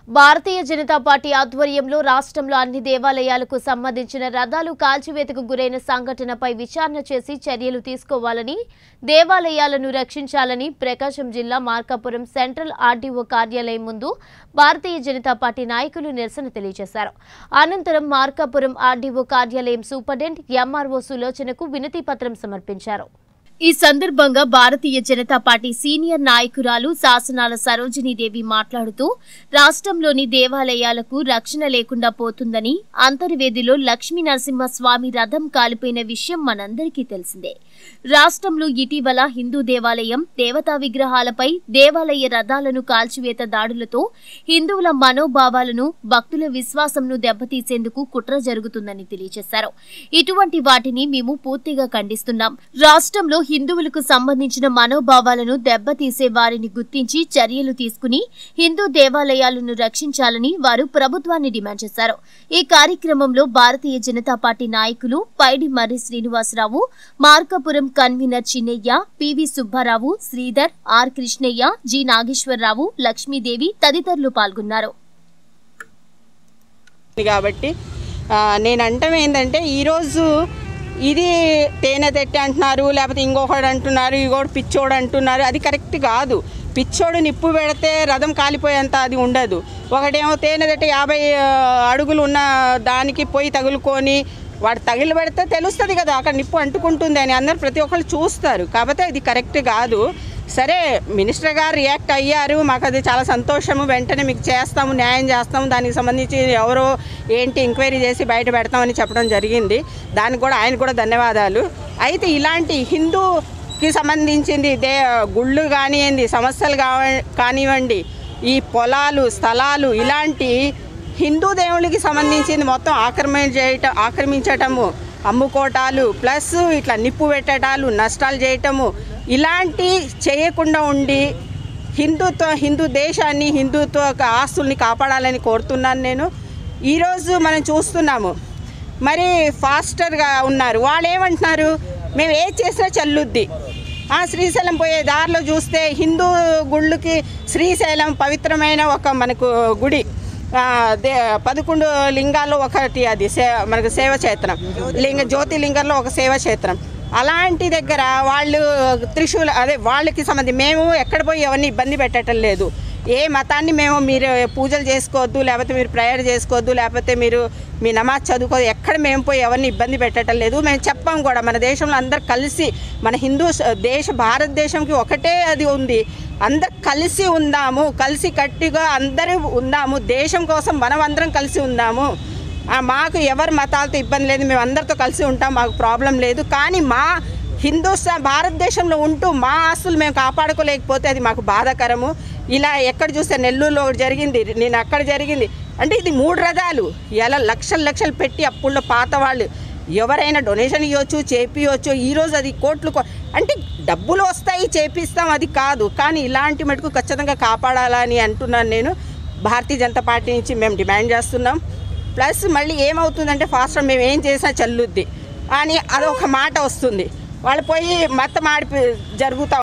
భారతీయ Janata party ఆధ్వర్యంలో రాష్ట్రంలో అన్ని దేవాలయాలకు సంబంధించిన రథాలు కాల్చివేతకు గురైన సంఘటనపై విచారణ చేసి చర్యలు తీసుకోవాలని దేవాలయాలను రక్షించాలని ప్రకాశం జిల్లా మార్కాపురం సెంట్రల్ ఆర్డీఓ కార్యాలయం ముందు భారతీయ జనతా పార్టీ నాయకులు నిరసన తెలియజేశారు అనంతరం మార్కాపురం ఆర్డీఓ కార్యాలయం సూపరింటెండెంట్ ఎంఆర్ఓ సులోచనకు వినతి పత్రం సమర్పించారు ఈ సందర్భంగా భారతీయ జనతా పార్టీ సీనియర్ నాయకురాలు శాసనాల సరోజినీదేవి మాట్లాడుతూ రాష్ట్రంలోని దేవాలయాలకు రక్షణ లేకుండా పోతుందని అంతర్వేదిలో లక్ష్మీ నరసింహస్వామి రథం కాలిపోయిన విషయం మనందరికీ తెలిసిందే రాష్ట్రంలో ఇటీవల హిందూ దేవాలయం దేవతా విగ్రహాలపై దేవాలయ రథాలను కాల్చివేత దాడులతో హిందువుల మనోభావాలను భక్తుల విశ్వాసంను దెబ్బతీసేందుకు కుట్ర జరుగుతుందని తెలియజేశారు ఇటువంటి వాటిని మేము పూర్తిగా ఖండిస్తున్నాం రాష్ట్రంలో హిందువులకు సంబంధించిన మనోభావాలను దెబ్బతీసే వారిని గుర్తించి చర్యలు తీసుకుని హిందూ దేవాలయాలను రక్షించాలని వారు ప్రభుత్వాన్ని డిమాండ్ చేశారు ఈ కార్యక్రమంలో భారతీయ జనతా పార్టీ నాయకులు Paidimarri Srinivasarao Markapuram convener Chinnaiah PV Subbarao Sridhar R Krishnaiah G Nageswararao Lakshmidevi తదితరులు పాల్గొన్నారు కాబట్టి ఆ, నేను అంటాం ఏంటంటే ఈరోజు ఇది తేనె తెట్టి అంటున్నారు లేకపోతే ఇంకొకడు అంటున్నారు ఇంకోటి పిచ్చోడు అంటున్నారు అది కరెక్ట్ కాదు పిచ్చోడు నిప్పు పెడితే రథం కాలిపోయేంత అది ఉండదు ఒకటేమో తేనె తెట్టి యాభై ఆ, అడుగులు ఉన్న దానికి పోయి తగులుకొని వాడు తగిలి పెడితే తెలుస్తుంది కదా అక్కడ నిప్పు అంటుకుంటుంది అని అందరు ప్రతి ఒక్కళ్ళు చూస్తారు కాకపోతే ఇది కరెక్ట్ కాదు సరే మినిస్టర్ గారు రియాక్ట్ అయ్యారు మాకు అది చాలా సంతోషము వెంటనే మీకు చేస్తాము న్యాయం చేస్తాము దానికి సంబంధించి ఎవరో ఏంటి ఎంక్వైరీ చేసి బయట పెడతామని చెప్పడం జరిగింది దానికి కూడా ఆయన కూడా ధన్యవాదాలు అయితే ఇలాంటి హిందూకి సంబంధించింది దే గుళ్ళు కానివ్వండి సమస్యలు కావ కానివ్వండి ఈ పొలాలు స్థలాలు ఇలాంటి హిందూ దేవుళ్ళకి సంబంధించింది మొత్తం ఆక్రమణ చేయటం ఆక్రమించటము అమ్ముకోటాలు ప్లస్ ఇట్లా నిప్పు పెట్టటాలు నష్టాలు చేయటము ఇలాంటి చేయకుండా ఉండి హిందుత్వ హిందూ దేశాన్ని హిందుత్వ యొక్క ఆస్తుల్ని కాపాడాలని కోరుతున్నాను నేను ఈరోజు మనం చూస్తున్నాము మరి ఫాస్టర్గా ఉన్నారు వాళ్ళు ఏమంటున్నారు మేము ఏది చేసినా చల్లుద్ది ఆ శ్రీశైలం పోయే దారిలో చూస్తే హిందూ గుళ్ళకి శ్రీశైలం పవిత్రమైన ఒక మనకు గుడి ఆ, దే పదకొండు లింగాల్లో ఒకటి అది సే మనకు సేవ క్షేత్రం లింగ జ్యోతిలింగంలో ఒక సేవ క్షేత్రం అలాంటి దగ్గర వాళ్ళు త్రిశూల అదే వాళ్ళకి సంబంధించి మేము ఎక్కడ పోయి ఎవరిని ఇబ్బంది పెట్టడం లేదు ఏ మతాన్ని మేము మీరు పూజలు చేసుకోవద్దు లేకపోతే మీరు ప్రేయర్ చేసుకోవద్దు లేకపోతే మీరు మీ నమాజ్ చదువుకోవద్దు ఎక్కడ మేము పోయి ఎవరిని ఇబ్బంది పెట్టడం లేదు మేము చెప్పాం కూడా మన దేశంలో అందరు కలిసి మన హిందూ స- దేశ భారతదేశంకి ఒకటే అది ఉంది అందరు కలిసి ఉందాము కలిసి కట్టిగా అందరూ ఉందాము దేశం కోసం మనం అందరం కలిసి ఉందాము ఆ, మాకు ఎవరి మతాలతో ఇబ్బంది లేదు మేము అందరితో కలిసి ఉంటాం మాకు ప్రాబ్లం లేదు కానీ మా హిందూస్థాన్ భారతదేశంలో ఉంటూ మా ఆస్తులు మేము కాపాడుకోలేకపోతే అది మాకు బాధాకరము ఇలా ఎక్కడ చూస్తే నెల్లూరులో ఒకటి జరిగింది నేను అక్కడ జరిగింది అంటే ఇది మూడు రథాలు ఎలా లక్షలు లక్షలు పెట్టి అప్పుల్లో పాత వాళ్ళు ఎవరైనా డొనేషన్ ఇవ్వచ్చు చేపియవచ్చు ఈరోజు అది కోట్లు కో- అంటే డబ్బులు వస్తాయి చేపిస్తాం అది కాదు కానీ ఇలాంటి మటుకు ఖచ్చితంగా కాపాడాలని అంటున్నాను నేను భారతీయ జనతా పార్టీ నుంచి మేము డిమాండ్ చేస్తున్నాం ప్లస్ మళ్ళీ ఏమవుతుందంటే ఫాస్ట్ మేము ఏం చేసినా చల్లుద్ది అని అదొక మాట వస్తుంది వాళ్ళు పోయి మతం ఆడిపి జరుగుతా